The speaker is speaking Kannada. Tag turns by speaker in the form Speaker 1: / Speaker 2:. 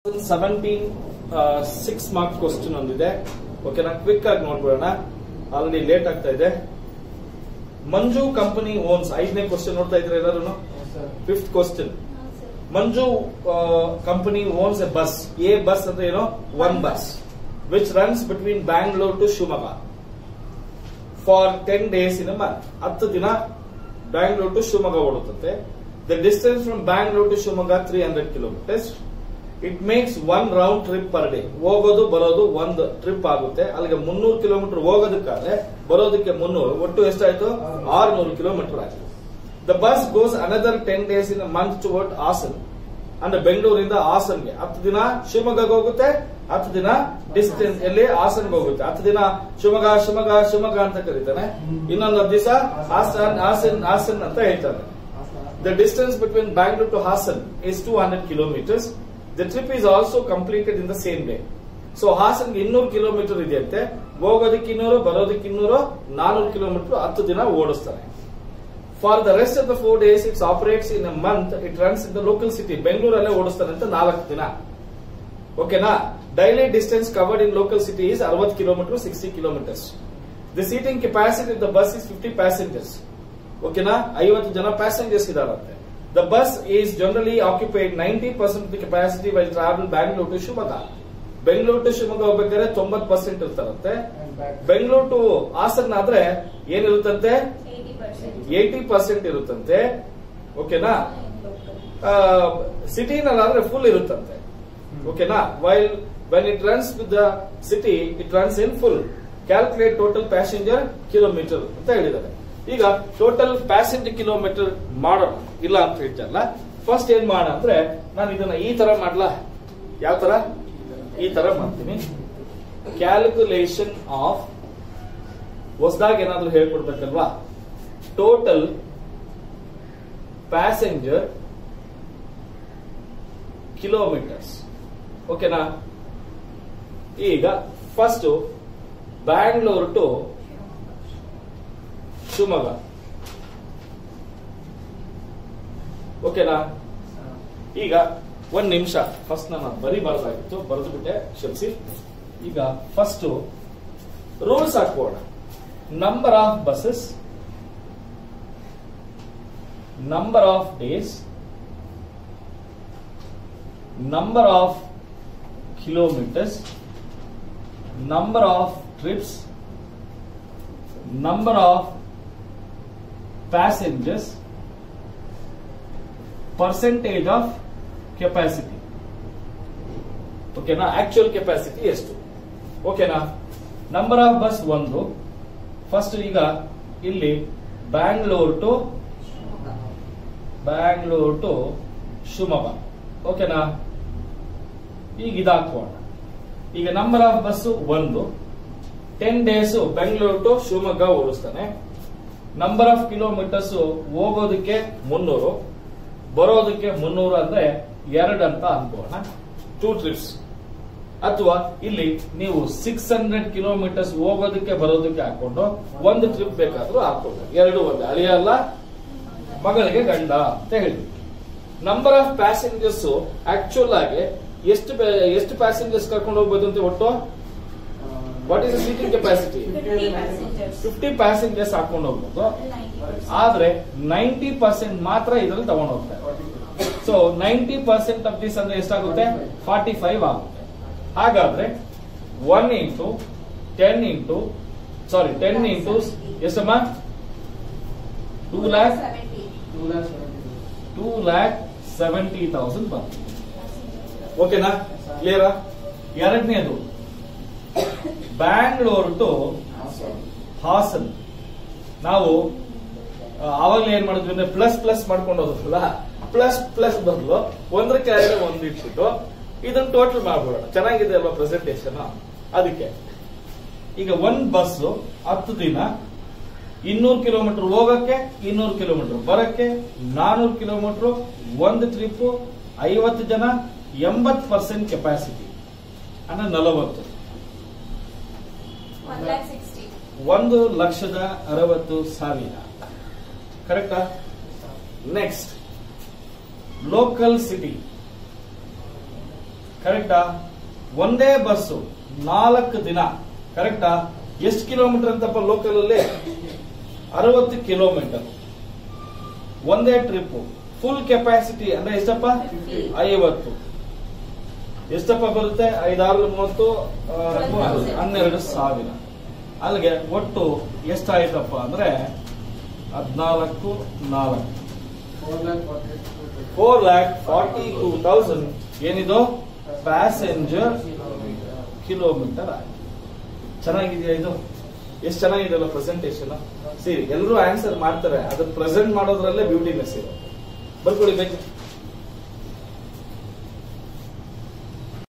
Speaker 1: ಸೆವೆಂಟೀನ್ ಸಿಕ್ಸ್ ಮಾರ್ಕ್ ಕ್ವಶನ್ ಒಂದಿದೆ ಓಕೆನಾ ಕ್ವಿಕ್ ಆಗಿ ನೋಡ್ಬಿಡೋಣ ಆಲ್ರೆಡಿ ಲೇಟ್ ಆಗ್ತಾ ಇದೆ ಮಂಜು ಕಂಪನಿ ಓನ್ಸ್ ಐದನೇ ಕ್ವಶನ್ ನೋಡ್ತಾ ಇದ್ರೆ ಎಲ್ಲರೂ fifth question Manju company owns a bus a bus ಅಂದ್ರೆ ಏನೋ one bus which runs between Bangalore to Shivamogga for ten days in month ಹತ್ತು ದಿನ ಬ್ಯಾಂಗ್ಳೂರ್ ಟು ಶಿವಮೊಗ್ಗ ಓಡುತ್ತೆ the distance from Bangalore to Shivamogga three hundred kilometers it makes one round trip per day ಹೋಗೋದು ಬರೋದು ಒಂದು ಟ್ರಿಪ್ ಆಗುತ್ತೆ ಅಲ್ಲಿಗೆ ಮುನ್ನೂರು ಕಿಲೋಮೀಟರ್ ಹೋಗೋದಕ್ಕಾದ್ರೆ ಬರೋದಕ್ಕೆ ಮುನ್ನೂರು ಒಟ್ಟು ಎಷ್ಟಾಯ್ತು ಆರ್ನೂರು ಕಿಲೋಮೀಟರ್ ಆಯ್ತು the bus goes another ten days in month toward Hassan ಅಂದ್ರೆ ಬೆಂಗಳೂರಿಂದ ಹಾಸನ್ಗೆ ಹತ್ತು ದಿನ ಶಿವಮೊಗ್ಗಕ್ಕೆ ಹೋಗುತ್ತೆ ಹತ್ತು ದಿನ ಡಿಸ್ಟೆನ್ಸ್ ಎಲ್ಲಿ ಹಾಸನ್ಗೆ ಹೋಗುತ್ತೆ ಹತ್ತು ದಿನ ಶಿವಮೊಗ್ಗ ಶಿವಮೊಗ್ಗ ಶಿವಮೊಗ್ಗ ಅಂತ ಕರೀತಾನೆ ಇನ್ನೊಂದು ಹತ್ತು ದಿವಸ ಹಾಸನ್ ಹಾಸನ್ ಹಾಸನ್ ಅಂತ ಹೇಳ್ತಾನೆ the distance between Bangalore to Hassan is two hundred kilometers the trip is also completed in the same day so ಹಾಸನ್ಗೆ ಇನ್ನೂರು ಕಿಲೋಮೀಟರ್ ಇದೆಯಂತೆ ಹೋಗೋದಕ್ಕೆ ಇನ್ನೂರು ಬರೋದಕ್ಕೆ ಇನ್ನೂರು ನಾನೂರು ಕಿಲೋಮೀಟರ್ ಹತ್ತು ದಿನ ಓಡಿಸ್ತಾರೆ for the rest of the four days it's operates in a month it runs in the local city ಬೆಂಗಳೂರಲ್ಲೇ ಓಡಿಸ್ತಾರೆ ಅಂತ ನಾಲ್ಕು ದಿನ ಓಕೆನಾ daily distance covered in local city is ಅರವತ್ತು kilometer sixty kilometers the seating capacity the bus is fifty passengers ಓಕೆನಾ ಐವತ್ತು ಜನ ಪ್ಯಾಸೆಂಜರ್ಸ್ ಇದಾರಂತೆ the bus is generally occupied ninety percent the capacity while travel Bangalore to Shivamogga Bengaluru to Shivamogga ಹೋಗ್ಬೇಕಾದ್ರೆ ತೊಂಬತ್ ಪರ್ಸೆಂಟ್ ಇರ್ತಾರಂತೆ ಬೆಂಗಳೂರು ಟು ಹಾಸನ್ ಆದ್ರೆ ಏನಿರುತ್ತಂತೆ ಏಟಿ ಪರ್ಸೆಂಟ್ ಇರುತ್ತಂತೆ ಓಕೆನಾ ಸಿಟಿನಲ್ಲಾದ್ರೆ ಫುಲ್ ಇರುತ್ತಂತೆ ಓಕೆನಾ while when it runs with the city it runs in full calculate total passenger kilometer ಅಂತ ಹೇಳಿದ್ದಾರೆ ಈಗ ಟೋಟಲ್ ಪ್ಯಾಸೆಂಜರ್ ಕಿಲೋಮೀಟರ್ ಮಾಡೋಣ ಇಲ್ಲ ಅಂತ ಹೇಳ್ತಾರಲ್ಲ ಫಸ್ಟ್ ಏನ್ ಮಾಡೋಣ ಅಂದ್ರೆ ನಾನು ಇದನ್ನ ಈ ತರ ಮಾಡ್ಲಾ ಯಾವ ತರ ಈ ತರ ಮಾಡ್ತೀನಿ ಕ್ಯಾಲ್ಕುಲೇಷನ್ ಆಫ್ ಹೊಸದಾಗಿ ಏನಾದ್ರೂ ಹೇಳ್ಕೊಡ್ಬೇಕಲ್ವಾ ಟೋಟಲ್ ಪ್ಯಾಸೆಂಜರ್ ಕಿಲೋಮೀಟರ್ಸ್ ಓಕೆನಾ ಈಗ ಫಸ್ಟ್ ಬ್ಯಾಂಗ್ಳೂರ್ ಟು ಶಿವಮೊಗ್ಗ ಓಕೆನಾ ಈಗ ಒಂದ್ ನಿಮಿಷ ಫಸ್ಟ್ ನಾನು ಬರಿಬಾರ್ದಾಗಿತ್ತು ಬರೆದು ಬಿಟ್ಟೆ ಕ್ಷಮಿಸಿ ಈಗ ಫಸ್ಟ್ ರೂಲ್ಸ್ ಹಾಕೋಣ number of buses number of days number of kilometers, number of trips, number of passengers, percentage of capacity. ಓಕೆನಾ ಆಕ್ಚುಯಲ್ ಕೆಪಾಸಿಟಿ ಎಷ್ಟು ಓಕೆನಾ ನಂಬರ್ ಆಫ್ ಬಸ್ ಒಂದು ಫಸ್ಟ್ ಈಗ ಇಲ್ಲಿ ಬ್ಯಾಂಗ್ಳೂರ್ ಟು ಬ್ಯಾಂಗ್ಳೂರ್ ಟು ಶಿವಮೊಗ್ಗ ಓಕೆನಾ ಈಗ ಇದಾಕೋಣ ಈಗ ನಂಬರ್ ಆಫ್ ಬಸ್ ಒಂದು ten days Bengaluru to Shivamogga ಓಡಿಸ್ತಾನೆ ನಂಬರ್ ಆಫ್ ಕಿಲೋಮೀಟರ್ಸ್ ಹೋಗೋದಕ್ಕೆ ಮುನ್ನೂರು ಬರೋದಕ್ಕೆ ಮುನ್ನೂರು ಅಂದ್ರೆ ಎರಡು ಅಂತ ಅನ್ಕೋಣ ಟೂ ಟ್ರಿಪ್ಸ್ ಅಥವಾ ಇಲ್ಲಿ ನೀವು ಸಿಕ್ಸ್ ಹಂಡ್ರೆಡ್ ಕಿಲೋಮೀಟರ್ಸ್ ಹೋಗೋದಕ್ಕೆ ಬರೋದಕ್ಕೆ ಹಾಕೊಂಡು ಒಂದು ಟ್ರಿಪ್ ಬೇಕಾದ್ರೂ ಹಾಕೊಂಡು ಎರಡು ಒಂದು ಅಳಿಯಲ್ಲ ಮಗಳಿಗೆ ಗಂಡ ಅಂತ ಹೇಳಿ ನಂಬರ್ ಆಫ್ ಪ್ಯಾಸೆಂಜರ್ಸ್ ಆಕ್ಚುಲ್ ಆಗಿ ಎಷ್ಟು ಎಷ್ಟು ಪ್ಯಾಸೆಂಜರ್ಸ್ ಕರ್ಕೊಂಡು ಹೋಗ್ಬೋದು ಅಂತ ಒಟ್ಟು what is seating capacity fifty passengers ಹಾಕೊಂಡು ಹೋಗ್ಬೋದು ಆದ್ರೆ ನೈಂಟಿ ಪರ್ಸೆಂಟ್ ಮಾತ್ರ ಇದರಲ್ಲಿ ತಗೊಂಡು ಹೋಗ್ತಾರೆ so ninety percent of this ಅಂದ್ರೆ ಎಷ್ಟಾಗುತ್ತೆ ಫಾರ್ಟಿ ಫೈವ್ ಆಗುತ್ತೆ ಹಾಗಾದ್ರೆ one into ten into sorry ten into ಎಷ್ಟಮ್ಮ two lakh two lakh seventy thousand ಬಂತು ಓಕೆನಾ ಕ್ಲಿಯರಾ ಎರಡನೇದು ಬ್ಯಾಂಗ್ಳೂರ್ ಟು ಹಾಸನ್ ನಾವು ಆವಾಗಲೇ ಏನ್ ಮಾಡಿದ್ವಿ ಅಂದ್ರೆ ಪ್ಲಸ್ ಪ್ಲಸ್ ಮಾಡ್ಕೊಂಡು ಹೋದ್ರಲ್ಲ ಪ್ಲಸ್ ಪ್ಲಸ್ ಬದಲು ಒಂದ್ರ ಕೆಳಗಡೆ ಒಂದ್ ಇಟ್ಬಿಟ್ಟು ಇದನ್ನ ಟೋಟಲ್ ಮಾಡ್ಬಿಡೋಣ ಚೆನ್ನಾಗಿದೆ ಅಲ್ವಾ ಪ್ರೆಸೆಂಟೇಶನ್ ಅದಕ್ಕೆ ಈಗ ಒಂದ್ ಬಸ್ ಹತ್ತು ದಿನ ಇನ್ನೂರು ಕಿಲೋಮೀಟರ್ ಹೋಗಕ್ಕೆ ಇನ್ನೂರು ಕಿಲೋಮೀಟರ್ ಬರಕ್ಕೆ ನಾನೂರು ಕಿಲೋಮೀಟರ್ ಒಂದು ಟ್ರಿಪ್ ಐವತ್ತು ಜನ ಎಂಬತ್ ಪರ್ಸೆಂಟ್ ಕೆಪಾಸಿಟಿ ಅಂದ್ರೆ ನಲವತ್ತು ಒಂದು ಲಕ್ಷದ ಅರವತ್ತು ಸಾವಿರ ಕರೆಕ್ಟಾ ನೆಕ್ಸ್ಟ್ ಲೋಕಲ್ ಸಿಟಿ ಕರೆಕ್ಟಾ ಒಂದೇ ಬಸ್ಸು ನಾಲ್ಕು ದಿನ ಕರೆಕ್ಟಾ ಎಷ್ಟು ಕಿಲೋಮೀಟರ್ ಅಂತಪ್ಪ ಲೋಕಲ್ ಅಲ್ಲಿ ಅರವತ್ತು ಕಿಲೋಮೀಟರ್ ಒಂದೇ ಟ್ರಿಪ್ ಫುಲ್ ಕೆಪಾಸಿಟಿ ಅಂದ್ರೆ ಎಷ್ಟಪ್ಪ ಐವತ್ತು ಎಷ್ಟಪ್ಪ ಬರುತ್ತೆ ಐದಾರು ಮೂವತ್ತು ಆ, ಹನ್ನೆರಡು ಸಾವಿರ ಅಲ್ಲಿಗೆ ಒಟ್ಟು ಎಷ್ಟಾಯ್ತಪ್ಪ ಅಂದ್ರೆ ಹದ್ನಾಲ್ಕು ನಾಲ್ಕು four lakh forty two thousand ಏನಿದು ಪ್ಯಾಸೆಂಜರ್ ಕಿಲೋಮೀಟರ್ ಆಗಿದೆ ಚೆನ್ನಾಗಿದೆಯಾ ಇದು ಎಷ್ಟು ಚೆನ್ನಾಗಿದೆಯಲ್ಲ ಪ್ರೆಸೆಂಟೇಶನ್ ಸರಿ ಎಲ್ಲರೂ ಆನ್ಸರ್ ಮಾಡ್ತಾರೆ ಅದನ್ನ ಪ್ರೆಸೆಂಟ್ ಮಾಡೋದ್ರಲ್ಲೇ ಬ್ಯೂಟಿನೆಸ್ ಇದೆ ಬರ್ಕೊಳ್ಳಿ ಬೇಕು